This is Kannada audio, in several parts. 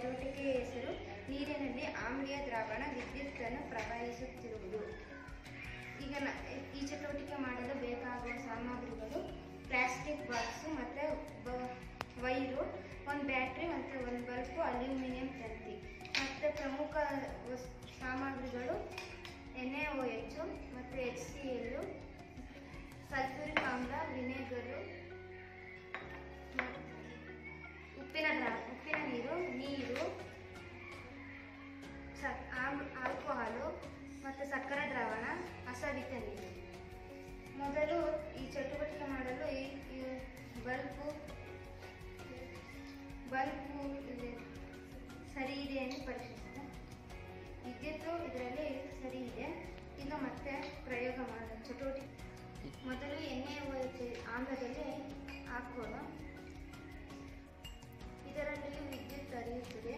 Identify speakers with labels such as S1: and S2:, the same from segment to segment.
S1: ಚಟುವಟಿಕೆಯ ಹೆಸರು ನೀರಿನಲ್ಲಿ ಆಮ್ಲೀಯ ದ್ರಾವಣ ವಿದ್ಯುತ್ತನ್ನು ಪ್ರವಹಿಸುತ್ತಿರುವುದು ಈಗ ನ- ಈ ಚಟುವಟಿಕೆ ಮಾಡಲು ಬೇಕಾಗುವ ಸಾಮಗ್ರಿಗಳು ಪ್ಲಾಸ್ಟಿಕ್ ಬಾಕ್ಸ್ ಮತ್ತು ಬ- ವೈರು ಒಂದು ಬ್ಯಾಟ್ರಿ ಮತ್ತು ಒಂದು ಬಲ್ಬು ಅಲ್ಯೂಮಿನಿಯಂ ತಂತಿ ಮತ್ತು ಪ್ರಮುಖ ವಸ್ ಸಾಮಗ್ರಿಗಳು ಎನ್ ಎ ಒ ಎಚ್ ಮತ್ತು ಎಚ್ ಸಿ ಎಲ್ಲು ಸಲ್ಫ್ಯೂರಿಕ್ ಆಮ್ಲ ವಿನೆಗರು ಉಪ್ಪಿನ ದ್ರಾ ಉಪ್ಪಿನ ನೀರು ನೀರು ಸ- ಆಮ್- ಆಲ್ಕೋಹಾಲು ಮತ್ತು ಸಕ್ಕರೆ ದ್ರಾವಣ ಅಸವಿತ ನೀರು ಮೊದಲು ಈ ಚಟುವಟಿಕೆ ಮಾಡಲು ಈ ಈ ಬಲ್ಬು ಬಲ್ಬು ಇದೆ ಸರಿ ಇದೆ ಎಂದು ಪರೀಕ್ಷಿಸಿದೆ ವಿದ್ಯುತ್ತು ಇದರಲ್ಲಿ ಸರಿ ಇದೆ ಈಗ ಮತ್ತೆ ಪ್ರಯೋಗ ಮಾಡ ಚಟುವಟಿಕೆ ಮೊದಲು ಎಣ್ಣೆ ಆಮ್ಲದಲ್ಲಿ ಹಾಕೋಣ ಇದರಲ್ಲಿ ವಿದ್ಯುತ್ ಹರಿಯುತ್ತಿದೆ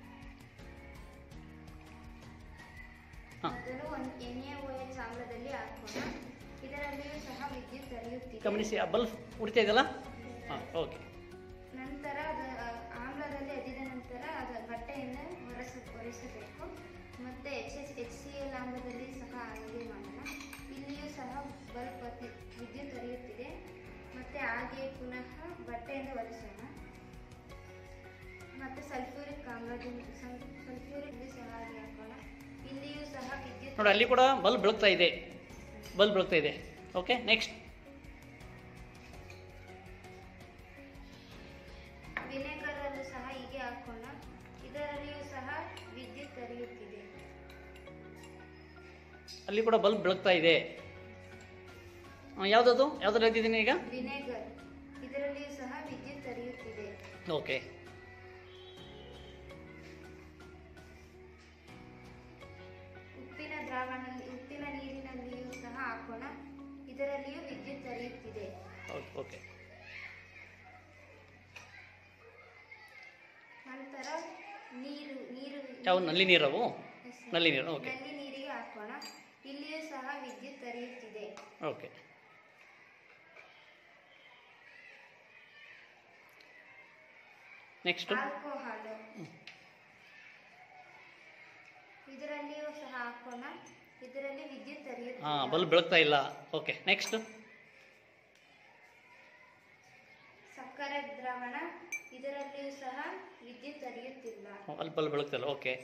S2: ಹಾ.
S1: ಮೊದಲು ಒಂದು ಎಣ್ಣೆ ಎಚ್ ಆಮ್ಲದಲ್ಲಿ ಹಾಕೋಣ ಇದರಲ್ಲಿಯೂ ಸಹ ವಿದ್ಯುತ್ ಹರಿಯುತ್ತಿದೆ
S2: ಗಮನಿಸಿ ಆ ಬಲ್ಬ್ ಉರಿತಾ ಇದೆಯಲ್ಲ ಹಾಂ ಓಕೆ
S1: ನಂತರ ಅದು ಆ, ಆಮ್ಲದಲ್ಲಿ ಅದಿದ ನಂತರ ಅದು ಬಟ್ಟೆಯನ್ನು ಒರೆಸ ಒರೆಸಬೇಕು ಮತ್ತೆ H S H C L ಆಮ್ಲದಲ್ಲಿ ಸಹ ಹಾಗೆ ಮಾಡೋಣ ಇಲ್ಲಿಯೂ ಸಹ ಬಲ್ಬ್ ಅತಿ ವಿದ್ಯುತ್ ಹರಿಯುತ್ತಿದೆ ಮತ್ತೆ ಹಾಗೆ ಪುನಃ ಬಟ್ಟೆಯಿಂದ ಒರೆಸೋಣ ಮತ್ತೆ ಸಲ್ಫ್ಯೂರಿಕ್ ಆಮ್ಲದಿಂದ ಸಲ್ಫ್ಯೂರಿಕ್ ಸಹ ಹಾಗೆ ಹಾಕೋಣ ಇಲ್ಲಿಯೂ ಸಹ ವಿದ್ಯುತ್
S2: ನೋಡಿ ಅಲ್ಲಿ ಕೂಡ ಬಲ್ಬ್ ಬೆಳಗ್ತಾ ಇದೆ ಬಲ್ಬ್ ಬೆಳಗ್ತಾ ಇದೆ ಓಕೆ ನೆಕ್ಸ್ಟ್
S1: ವಿನೆಗರ್ ಅಲ್ಲೂ ಸಹ ಹೀಗೆ ಹಾಕೋಣ ಇದರಲ್ಲಿಯೂ ಸಹ ವಿದ್ಯುತ್ ಹರಿಯುತ್ತಿದೆ
S2: ಅಲ್ಲಿ ಕೂಡ ಬಲ್ಬ್ ಬೆಳಗ್ತಾ ಇದೆ ಆ, ಯಾವುದದು ಯಾವ್ದ್ರಲ್ಲಿ ಎದ್ದಿದ್ದೀನಿ ಈಗ
S1: ವಿನೆಗರ್ ಇದರಲ್ಲಿಯೂ ಸಹ ವಿದ್ಯುತ್ ಹರಿಯುತ್ತಿದೆ
S2: ಓಕೆ
S1: ಉಪ್ಪಿನ ದ್ರಾವಣ ಉಪ್ಪಿನ ನೀರಿನಲ್ಲಿಯೂ ಸಹ ಹಾಕೋಣ ಇದರಲ್ಲಿಯೂ ವಿದ್ಯುತ್ ಹರಿಯುತ್ತಿದೆ
S2: ಓಕೆ ಓಕೆ
S1: ನಂತರ ನೀರು ನೀರು
S2: ಯಾವ ನಲ್ಲಿ ನೀರವು
S1: Yes, sir.
S2: ನಲ್ಲಿ ನೀರು ಓಕೆ
S1: ನಲ್ಲಿ ನೀರಿಗೆ ಹಾಕೋಣ ಇಲ್ಲಿಯೂ ಸಹ ವಿದ್ಯುತ್ ಹರಿಯುತ್ತಿದೆ
S2: ಓಕೆ ನೆಕ್ಸ್ಟ್
S1: ಆಲ್ಕೋಹಾಲು ಇದರಲ್ಲಿಯೂ ಸಹ ಹಾಕೋಣ ಇದರಲ್ಲಿ ವಿದ್ಯುತ್
S2: ಹಾಂ
S1: ಹರಿಯುತ್ತಿದೆ
S2: ಬಲ್ಬ್ ಬೆಳಗ್ತಾ ಇಲ್ಲ ಓಕೆ ನೆಕ್ಸ್ಟ್
S1: ಸಕ್ಕರೆ ದ್ರಾವಣ ಇದರಲ್ಲಿಯೂ ಸಹ ವಿದ್ಯುತ್ ಹರಿಯುತ್ತಿಲ್ಲ
S2: ಅಲ್ಲಿ ಬಲ್ಬ್ ಬೆಳಗ್ತಾ ಇಲ್ಲ ಓಕೆ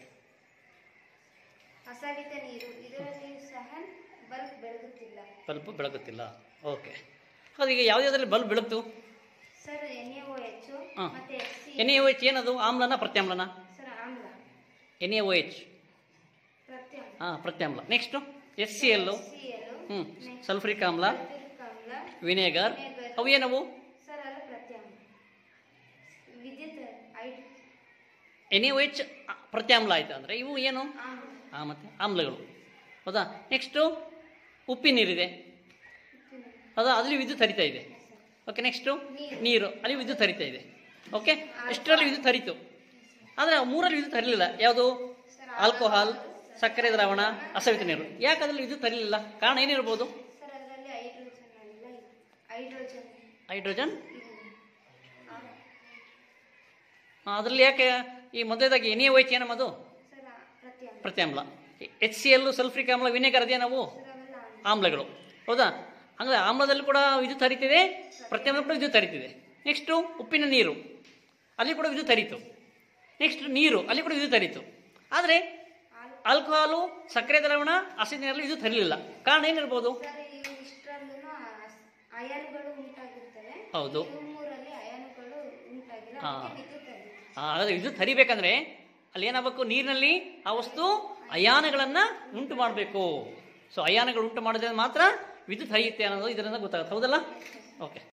S1: ಅಸಲಿತ ನೀರು ಇದರಲ್ಲಿಯೂ ಸಹ ಬಲ್ಬ್ ಬೆಳಗುತ್ತಿಲ್ಲ
S2: ಬಲ್ಬ್ ಬೆಳಗುತ್ತಿಲ್ಲ ಓಕೆ ಅದು ಈಗ ಯಾವುದ್ಯಾವ್ದ್ರಲ್ಲಿ ಬಲ್ಬ್ ಬೆಳಗ್ತು
S1: sir N A O H
S2: ಹಾ.
S1: ಮತ್ತೆ H C
S2: N A O H ಏನದು ಆಮ್ಲನ ಪ್ರತ್ಯಾಮ್ಲನ
S1: ಸರ್ ಆಮ್ಲ
S2: ಎನ್ ಎ ಓ ಎಚ್
S1: ಪ್ರತ್ಯಾಮ್ಲ
S2: ಹಾಂ ಪ್ರತ್ಯಾಮ್ಲ next S C L
S1: HCl,
S2: ಹ್ಞೂ
S1: next
S2: ಸಲ್ಫ್ರಿಕ್ ಆಮ್ಲ
S1: ಸಲ್ಫ್ಯೂರಿಕ್ ಆಮ್ಲ
S2: ವಿನೆಗರ್
S1: ವಿನೆಗರ್.
S2: ಅವು ಏನವು
S1: ಸರ್ ಅಲ್ಲ ಪ್ರತ್ಯಾಮ್ಲ ವಿದ್ಯುತ್ ಐ
S2: ಎನ್ ಎ ಓ ಎಚ್ ಪ್ರತ್ಯಾಮ್ಲ ಆಯ್ತು ಅಂದರೆ ಇವು ಏನು
S1: ಆಮ್ಲ
S2: ಹಾಂ ಮತ್ತು ಆಮ್ಲಗಳು ಹೌದಾ ನೆಕ್ಸ್ಟು ಉಪ್ಪಿನ ನೀರಿದೆ
S1: ಉಪ್ಪಿನ
S2: ಹೌದಾ ಅದರಲ್ಲಿ ವಿದ್ಯುತ್ ಹರಿತಾ ಇದೆ ಓಕೆ ನೆಕ್ಸ್ಟು
S1: ನೀರು.
S2: ನೀರು ಅಲ್ಲಿ ವಿದ್ಯುತ್ ಹರಿತಾ ಇದೆ ಓಕೆ ಎಷ್ಟರಲ್ಲಿ ವಿದ್ಯುತ್ ಹರಿತು ಆದರೆ ಮೂರಲ್ಲಿ ವಿದ್ಯುತ್ ಹರಿಲಿಲ್ಲ ಯಾವುದು
S1: ಸರ್
S2: ಆಲ್ಕೋಹಾಲ್ ಸಕ್ಕರೆ ದ್ರಾವಣ ಅಸವಿತ ನೀರು ಯಾಕೆ ಅದರಲ್ಲಿ ವಿದ್ಯುತ್ ಹರಿಲಿಲ್ಲ ಕಾರಣ ಏನಿರ್ಬೋದು
S1: ಸರ್ ಅದರಲ್ಲಿ ಹೈಡ್ರೋಜನ್ ಇಲ್ಲ ಹೈಡ್ರೋಜನ್
S2: ಹೈಡ್ರೋಜನ್
S1: ಇಲ್ಲ
S2: ಅದರಲ್ಲಿ ಯಾಕೆ ಈ ಮೊದಲೇದಾಗಿ ಎನ್ ಎ ವೈಚ್ ಏನಮ್ಮದು
S1: ಸರ್ ಆ ಪ್ರತ್ಯಾಮ್ಲ
S2: ಪ್ರತ್ಯಾಮ್ಲ ಎಚ್ ಸಿ ಎಲ್ಲು ಸಲ್ಫ್ರಿಕ್ ಆಮ್ಲ ವಿನೆಗರ್ ಅದೇನವು
S1: ಸರ್ ಅವೆಲ್ಲ ಆಮ್ಲ
S2: ಆಮ್ಲಗಳು ಹೌದಾ ಅಂದರೆ ಆಮ್ಲದಲ್ಲಿ ಕೂಡ ವಿದ್ಯುತ್ ಹರಿತಿದೆ ಪ್ರತ್ಯಾಮ್ಲ ಕೂಡ ವಿದ್ಯುತ್ ಹರಿತಿದೆ ನೆಕ್ಸ್ಟು ಉಪ್ಪಿನ ನೀರು ಅಲ್ಲಿ ಕೂಡ ವಿದ್ಯುತ್ ಹರಿತು ನೆಕ್ಸ್ಟ್ ನೀರು ಅಲ್ಲಿ ಕೂಡ ವಿದ್ಯುತ್ ಹರಿತು ಆದರೆ
S1: ಆಲ್
S2: ಆಲ್ಕೋಹಾಲು ಸಕ್ಕರೆ ದ್ರಾವಣ ಹಸಿರು ನೀರಲ್ಲಿ ವಿದ್ಯುತ್ ಹರಿಲಿಲ್ಲ ಕಾರಣ ಏನಿರ್ಬೋದು
S1: ಸರ್ ಇವು ಇಷ್ಟರಲ್ಲೂ ಅಯಾನುಗಳು ಉಂಟಾಗಿರ್ತವೆ
S2: ಹೌದು.
S1: ಇವು ಮೂರಲ್ಲಿ ಅಯಾನುಗಳು ಉಂಟಾಗಿಲ್ಲ
S2: ಹಾ.
S1: ಅದಕ್ಕೆ ವಿದ್ಯುತ್ ಹರಿಯುತ್ತೆ.
S2: ಹಾಗಾದರೆ ವಿದ್ಯುತ್ ಹರಿಬೇಕಂದ್ರೆ ಅಲ್ಲಿ ಏನಾಗಬೇಕು ನೀರಿನಲ್ಲಿ ಆ ವಸ್ತು ಅಯಾನಗಳನ್ನು ಉಂಟು ಮಾಡಬೇಕು ಸೊ ಅಯಾನಗಳು ಉಂಟು ಮಾಡಿದ್ರೆ ಮಾತ್ರ ವಿದ್ಯುತ್ ಹರಿಯುತ್ತೆ ಅನ್ನೋದು ಇದರಿಂದ ಗೊತ್ತಾಗುತ್ತೆ ಹೌದಲ್ಲ ಓಕೆ